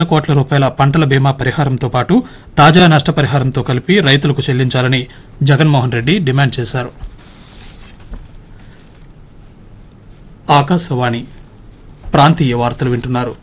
కోట్ల రూపాయల పంటల బీమా పరిహారంతో పాటు తాజా నష్టపరిహారంతో కలిపి రైతులకు చెల్లించాలని జగన్మోహన్ రెడ్డి డిమాండ్ చేశారు ఆకాశవాణి ప్రాంతీయ వార్తలు వింటున్నారు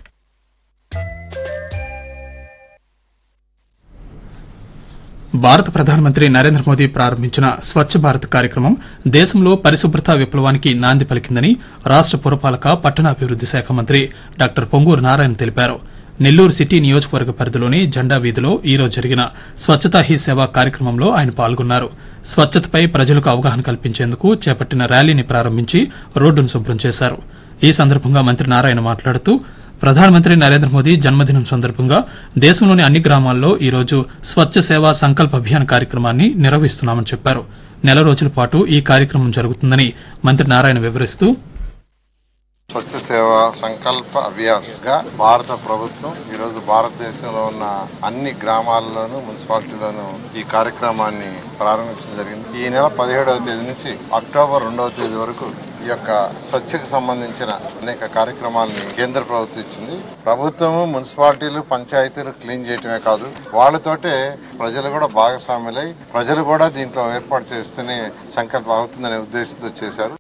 భారత ప్రధానమంత్రి నరేంద్ర మోదీ ప్రారంభించిన స్వచ్ఛ భారత్ కార్యక్రమం దేశంలో పరిశుభ్రత విప్లవానికి నాంది పలికిందని రాష్ట పురపాలక పట్టణాభివృద్ది శాఖ మంత్రి డాక్టర్ పొంగూరు నారాయణ తెలిపారు నెల్లూరు సిటీ నియోజకవర్గ పరిధిలోని జెండా వీధిలో ఈ రోజు జరిగిన స్వచ్ఛతా హీ సేవ కార్యక్రమంలో ఆయన పాల్గొన్నారు స్వచ్ఛతపై ప్రజలకు అవగాహన కల్పించేందుకు చేపట్టిన ర్యాలీని ప్రారంభించి రోడ్డును శుభ్రం చేశారు ఈ సందర్భంగా మంత్రి నారాయణ మాట్లాడుతూ ప్రధానమంత్రి నరేంద్ర మోదీ జన్మదినం సందర్భంగా దేశంలోని అన్ని గ్రామాల్లో ఈ రోజు స్వచ్ఛ సేవా సంకల్ప అభియాన్ కార్యక్రమాన్ని నిర్వహిస్తున్నామని చెప్పారు నెల రోజుల పాటు ఈ కార్యక్రమం జరుగుతుందని మంత్రి నారాయణ వివరిస్తూ స్వచ్ఛ సేవ సంకల్ప అభ్యాస్ గా భారత ప్రభుత్వం ఈ రోజు భారతదేశంలో ఉన్న అన్ని గ్రామాల్లోనూ మున్సిపాలిటీలోనూ ఈ కార్యక్రమాన్ని ప్రారంభించడం జరిగింది ఈ నెల పదిహేడవ తేదీ నుంచి అక్టోబర్ రెండవ తేదీ వరకు ఈ యొక్క స్వచ్ఛకు సంబంధించిన అనేక కార్యక్రమాలని కేంద్ర ప్రభుత్వం ఇచ్చింది ప్రభుత్వము మున్సిపాలిటీలు పంచాయతీలు క్లీన్ చేయటమే కాదు వాళ్ళతోటే ప్రజలు కూడా భాగస్వాములై ప్రజలు కూడా దీంట్లో ఏర్పాటు చేస్తేనే సంకల్పం అవుతుందనే ఉద్దేశంతో చేశారు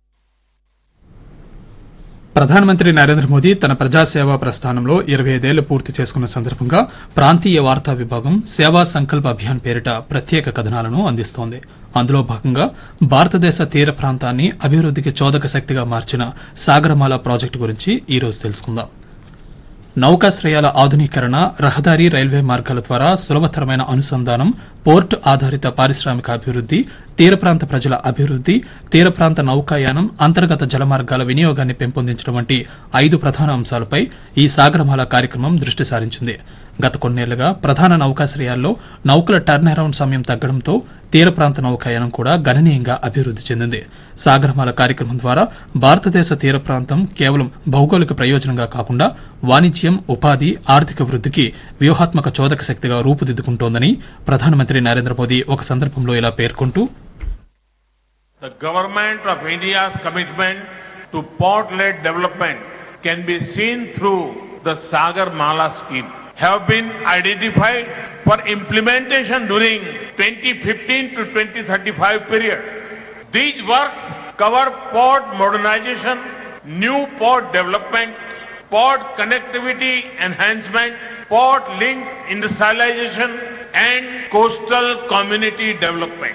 ప్రధానమంత్రి నరేంద్ర మోదీ తన ప్రజాసేవా ప్రస్థానంలో ఇరవై ఐదేళ్లు పూర్తి చేసుకున్న సందర్భంగా ప్రాంతీయ వార్తా విభాగం సేవా సంకల్ప అభియాన్ పేరిట ప్రత్యేక కథనాలను అందిస్తోంది అందులో భాగంగా భారతదేశ తీర ప్రాంతాన్ని అభివృద్ధికి చోదక శక్తిగా మార్చిన సాగరమాల ప్రాజెక్టు గురించి ఈ రోజు తెలుసుకుందాం నౌకాశ్రయాల ఆధునీకరణ రహదారి రైల్వే మార్గాల ద్వారా సులభతరమైన అనుసంధానం పోర్ట్ ఆధారిత పారిశ్రామిక అభివృద్ది తీర ప్రాంత ప్రజల అభివృద్ది తీర ప్రాంత నౌకాయానం అంతర్గత జలమార్గాల వినియోగాన్ని పెంపొందించడం వంటి ఐదు ప్రధాన అంశాలపై ఈ సాగరమాల కార్యక్రమం దృష్టి సారించింది గత కొన్నేళ్లుగా ప్రధాన నౌకాశ్రయాల్లో నౌకల టర్న్ అరౌండ్ సమయం తగ్గడంతో తీర ప్రాంత నౌకాయానం కూడా గణనీయంగా అభివృద్ది చెందింది సాగరమాల కార్యక్రమం ద్వారా భారతదేశ తీర ప్రాంతం కేవలం భౌగోళిక ప్రయోజనంగా కాకుండా వాణిజ్యం ఉపాధి ఆర్థిక వృద్ధికి వ్యూహాత్మక చోదక శక్తిగా రూపుదిద్దుకుంటోందని ప్రధానమంత్రి నరేంద్ర మోదీ ఒక సందర్భంలో ఇలా పేర్కొంటూ The government of India's commitment to port-led development can be seen through the Sagar Mala scheme have been identified for implementation during 2015 to 2035 period. These works cover port modernization, new port development, port connectivity enhancement, port linked industrialization and coastal community development.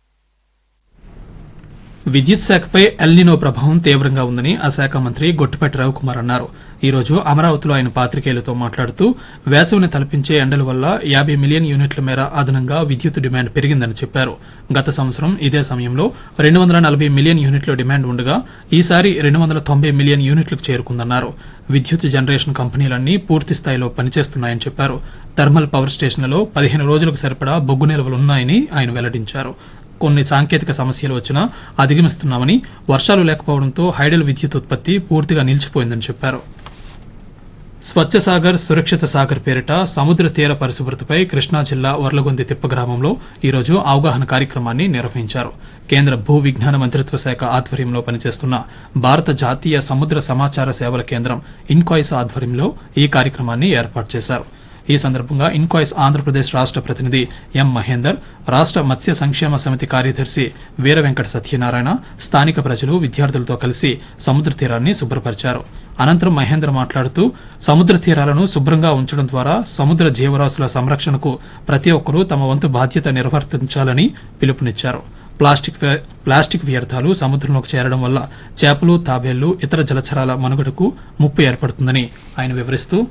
విద్యుత్ శాఖపై El Niño ప్రభావం తీవ్రంగా ఉందని ఆ శాఖ మంత్రి గొట్టిపాటి రవికుమార్ అన్నారు ఈ రోజు అమరావతిలో ఆయన పాత్రికేయులతో మాట్లాడుతూ వేసవిని తలపించే ఎండల వల్ల యాభై మిలియన్ యూనిట్ల మేర అదనంగా విద్యుత్ డిమాండ్ పెరిగిందని చెప్పారు గత సంవత్సరం ఇదే సమయంలో రెండు వందల నలభై మిలియన్ యూనిట్ల డిమాండ్ ఉండగా ఈసారి రెండు వందల తొంభై మిలియన్ యూనిట్లకు చేరుకుందన్నారు విద్యుత్ జనరేషన్ కంపెనీలన్నీ పూర్తి స్థాయిలో పనిచేస్తున్నాయని చెప్పారు థర్మల్ పవర్ స్టేషన్లలో పదిహేను రోజులకు సరిపడా బొగ్గు నిల్వలున్నాయని ఆయన వెల్లడించారు కొన్ని సాంకేతిక సమస్యలు వచ్చినా అధిగమిస్తున్నామని వర్షాలు లేకపోవడంతో హైడల్ విద్యుత్ ఉత్పత్తి పూర్తిగా నిలిచిపోయిందని చెప్పారు స్వచ్ఛ సాగర్ సురక్షిత సాగర్ పేరిట సముద్ర తీర పరిశుభ్రతపై కృష్ణా జిల్లా వర్లగొంది తిప్ప గ్రామంలో ఈరోజు అవగాహన కార్యక్రమాన్ని నిర్వహించారు కేంద్ర భూ విజ్ఞాన మంత్రిత్వ శాఖ ఆధ్వర్యంలో పనిచేస్తున్న భారత జాతీయ సముద్ర సమాచార సేవల కేంద్రం ఇన్కాయిస్ ఆధ్వర్యంలో ఈ కార్యక్రమాన్ని ఏర్పాటు చేశారు ఈ సందర్భంగా ఇన్కాయిస్ ఆంధ్రప్రదేశ్ రాష్ట్ర ప్రతినిధి ఎం మహేందర్ రాష్ట్ర మత్స్య సంక్షేమ సమితి కార్యదర్శి వీర వెంకట సత్యనారాయణ స్థానిక ప్రజలు విద్యార్థులతో కలిసి సముద్ర తీరాన్ని శుభ్రపరిచారు అనంతరం మహేందర్ మాట్లాడుతూ సముద్ర తీరాలను శుభ్రంగా ఉంచడం ద్వారా సముద్ర జీవరాశుల సంరక్షణకు ప్రతి ఒక్కరూ తమ వంతు బాధ్యత నిర్వర్తించాలని పిలుపునిచ్చారు ప్లాస్టిక్ వ్య- ప్లాస్టిక్ వ్యర్థాలు సముద్రంలోకి చేరడం వల్ల చేపలు తాబేళ్లు ఇతర జలచరాల మనుగడకు ముప్పు ఏర్పడుతుందని ఆయన వివరిస్తూ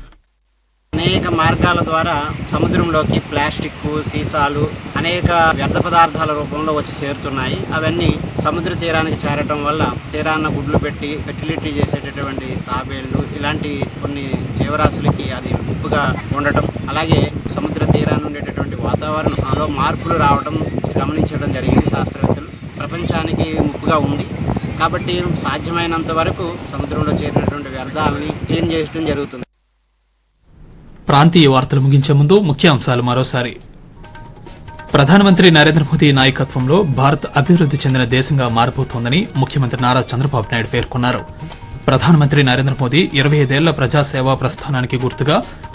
అనేక మార్గాల ద్వారా సముద్రంలోకి ప్లాస్టిక్ సీసాలు అనేక వ్యర్థ పదార్థాల రూపంలో వచ్చి చేరుతున్నాయి అవన్నీ సముద్ర తీరానికి చేరటం వల్ల తీరాన్న గుడ్లు పెట్టి ఫెర్టిలిటీ చేసేటటువంటి తాబేళ్లు ఇలాంటి కొన్ని జీవరాశులకి అది ముప్పుగా ఉండటం అలాగే సముద్ర తీరాన్ని ఉండేటటువంటి వాతావరణంలో మార్పులు రావడం గమనించడం జరిగింది శాస్త్రవేత్తలు ప్రపంచానికి ముప్పుగా ఉంది కాబట్టి సాధ్యమైనంత వరకు సముద్రంలో చేరినటువంటి వ్యర్థాలని క్లీన్ చేయడం జరుగుతుంది ప్రాంతీయ వార్తలు ముగించే ముందు ముఖ్య అంశాలు మరోసారి ప్రధానమంత్రి నరేంద్ర మోదీ నాయకత్వంలో భారత్ అభివృద్ది చెందిన దేశంగా మారబోతోందని ముఖ్యమంత్రి నారా చంద్రబాబు నాయుడు పేర్కొన్నారు ప్రధానమంత్రి నరేంద్ర మోదీ ఇరవై ఐదేళ్ల ప్రజాసేవా ప్రస్థానానికి గుర్తుగా